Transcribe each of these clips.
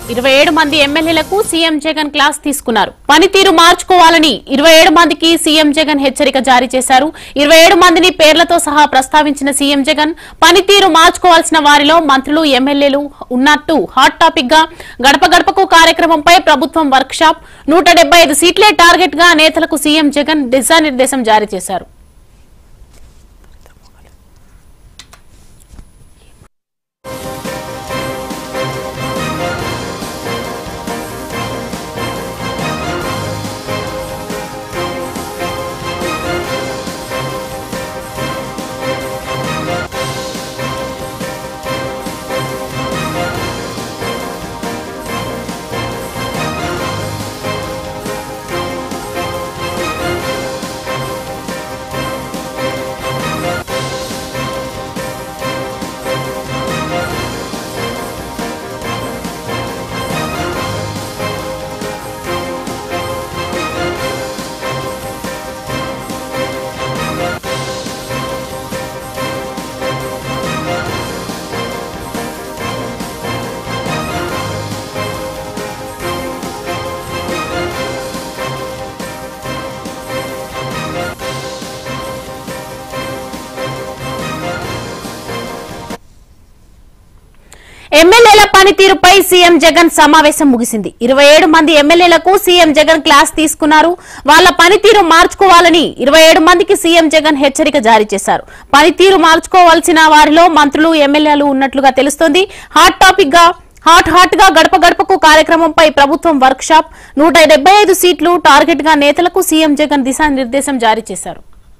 ఇరవై ఏడు మంది ఎమ్మెల్యేలకు సీఎం జగన్ క్లాస్ తీసుకున్నారు పనితీరు మార్చుకోవాలని ఇరవై ఏడు మందికి సీఎం జగన్ హెచ్చరిక జారీ చేశారు ఇరవై ఏడు మందిని పేర్లతో సహా ప్రస్తావించిన సీఎం జగన్ పనితీరు మార్చుకోవాల్సిన వారిలో మంత్రులు ఎమ్మెల్యేలు ఉన్నట్టు హాట్ టాపిక్ గా గడప గడపకు కార్యక్రమంపై ప్రభుత్వం వర్క్ షాప్ నూట డెబ్బై ఐదు సీట్లే టార్గెట్ గా నేతలకు సీఎం జగన్ దిశానిర్దేశం జారీ చేశారు ఎమ్మెల్యేల పనితీరుపై సీఎం జగన్ సమావేశం ముగిసింది ఇరవై ఏడు మంది ఎమ్మెల్యేలకు సీఎం జగన్ క్లాస్ తీసుకున్నారు వాళ్ళ పనితీరు మార్చుకోవాలని ఇరవై ఏడు మందికి సీఎం జగన్ హెచ్చరిక జారీ చేశారు పనితీరు మార్చుకోవాల్సిన వారిలో మంత్రులు ఎమ్మెల్యేలు ఉన్నట్లుగా తెలుస్తోంది హాట్ టాపిక్ గా హాట్ హాట్ గా గడప గడపకు కార్యక్రమంపై ప్రభుత్వం వర్క్ షాప్ నూట డెబ్బై ఐదు సీట్లు టార్గెట్ గా నేతలకు సీఎం జగన్ దిశానిర్దేశం జారీ చేశారు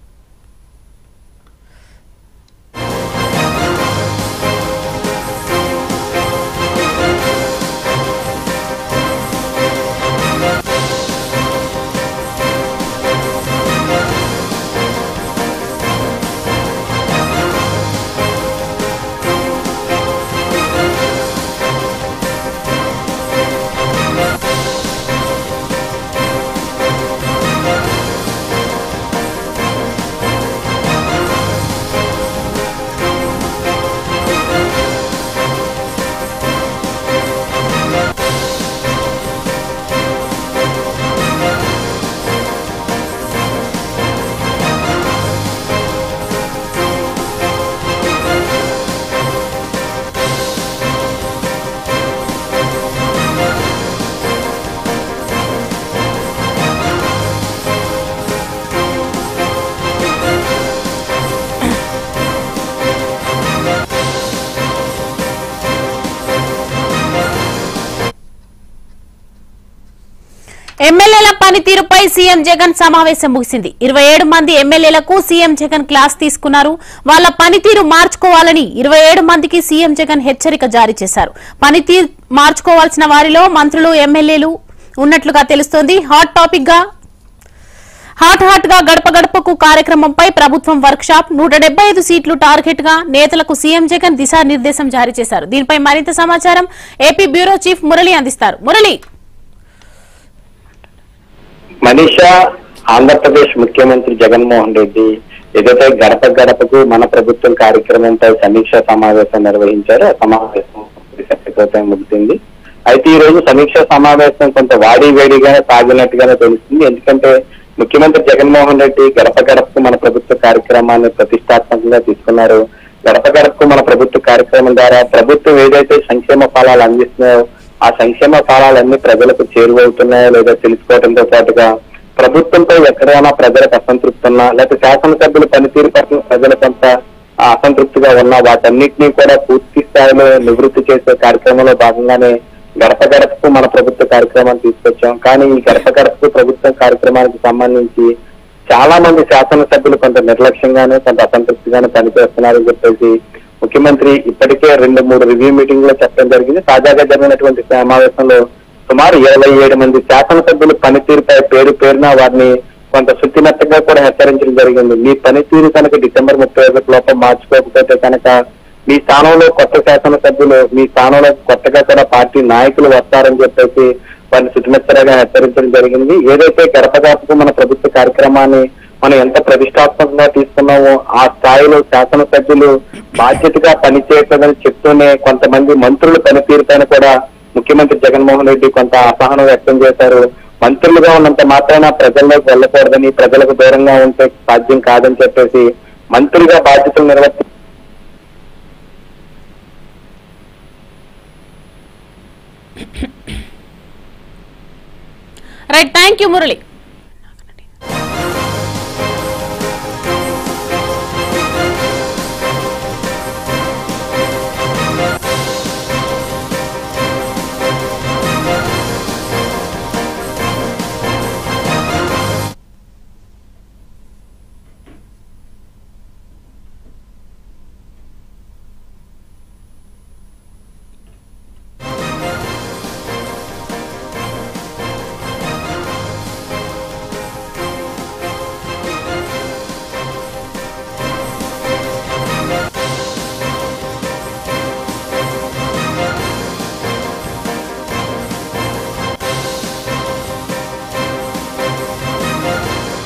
ఎమ్మెల్యేల పనితీరుపై సీఎం జగన్ సమావేశం ముగిసింది ఇరవై ఏడు మంది ఎమ్మెల్యేలకు సీఎం జగన్ క్లాస్ తీసుకున్నారు వాళ్ళ పనితీరు మార్చుకోవాలని ఇరవై ఏడు మందికి సీఎం జగన్ హెచ్చరిక జారీ చేశారు పనితీరు మార్చుకోవాల్సిన వారిలో మంత్రులు ఎమ్మెల్యేలు ఉన్నట్లుగా తెలుస్తోంది హాట్ టాపిక్ గా హాట్ హాట్ గా గడప గడపకు కార్యక్రమంపై ప్రభుత్వం వర్క్ షాప్ నూట డెబ్బై ఐదు సీట్లు టార్గెట్ గా నేతలకు సీఎం జగన్ దిశానిర్దేశం జారీ చేశారు దీనిపై మరింత సమాచారం ఏపీ బ్యూరో చీఫ్ మురళి అందిస్తారు మురళి మనీషా ఆంధ్రప్రదేశ్ ముఖ్యమంత్రి జగన్మోహన్ రెడ్డి ఏదైతే గడప గడపకు మన ప్రభుత్వం కార్యక్రమంపై సమీక్షా సమావేశం నిర్వహించారో ఆ సమావేశం అయిపోతే ముగిసింది అయితే ఈ రోజు సమీక్షా సమావేశం కొంత వాడి వేడిగానే సాగినట్టుగానే తెలుస్తుంది ఎందుకంటే ముఖ్యమంత్రి జగన్మోహన్ రెడ్డి గడప గడపకు మన ప్రభుత్వ కార్యక్రమాన్ని ప్రతిష్టాత్మకంగా తీసుకున్నారు గడప గడపకు మన ప్రభుత్వ కార్యక్రమం ద్వారా ప్రభుత్వం ఏదైతే సంక్షేమ ఫలాలు అందిస్తున్నాయో ఆ సంక్షేమ ఫలాలన్నీ ప్రజలకు చేరువవుతున్నాయో లేదో తెలుసుకోవడంతో పాటుగా ప్రభుత్వంపై ఎక్కడైనా ప్రజలకు అసంతృప్తి ఉన్నా లేకపోతే శాసనసభ్యుల పనితీరు పట్ల ప్రజలు కొంత ఆ, అసంతృప్తిగా ఉన్నా వాటన్నిటినీ కూడా పూర్తి స్థాయిలో నివృత్తి చేసే కార్యక్రమంలో భాగంగానే గడప గడపకు మన ప్రభుత్వ కార్యక్రమాన్ని తీసుకొచ్చాం కానీ ఈ గడప గడపకు ప్రభుత్వ కార్యక్రమానికి సంబంధించి చాలా మంది శాసనసభ్యులు కొంత నిర్లక్ష్యంగానే కొంత అసంతృప్తిగానే పనిచేస్తున్నారని చెప్పేసి ముఖ్యమంత్రి ఇప్పటికే రెండు మూడు రివ్యూ మీటింగ్ లో చెప్పడం జరిగింది తాజాగా జరిగినటువంటి సమావేశంలో సుమారు ఇరవై ఏడు మంది శాసనసభ్యులు పనితీరుపై పేరు పేరున వారిని కొంత శుద్ధినట్టుగా కూడా హెచ్చరించడం జరిగింది మీ పనితీరు కనుక డిసెంబర్ ముప్పై ఒకటి లోపల మార్చుకోకపోతే కనుక మీ స్థానంలో కొత్త శాసనసభ్యులు మీ స్థానంలో కొత్తగా కూడా పార్టీ నాయకులు వస్తారని చెప్పేసి వారిని శుద్ధిమెత్తగా హెచ్చరించడం జరిగింది ఏదైతే గడప గడపకు మన ప్రభుత్వ కార్యక్రమాన్ని మనం ఎంత ప్రతిష్టాత్మకంగా తీసుకున్నామో ఆ స్థాయిలో శాసనసభ్యులు బాధ్యతగా పనిచేయట్లేదని చెప్తూనే కొంతమంది మంత్రుల పనితీరు పైన కూడా ముఖ్యమంత్రి జగన్మోహన్ రెడ్డి కొంత అసహనం వ్యక్తం చేశారు మంత్రులుగా ఉన్నంత మాత్రాన ప్రజల్లోకి వెళ్ళకూడదని ప్రజలకు దూరంగా ఉంటే సాధ్యం కాదని చెప్పేసి మంత్రిగా బాధ్యతలు నిర్వర్తి రైట్ థ్యాంక్ యూ మురళి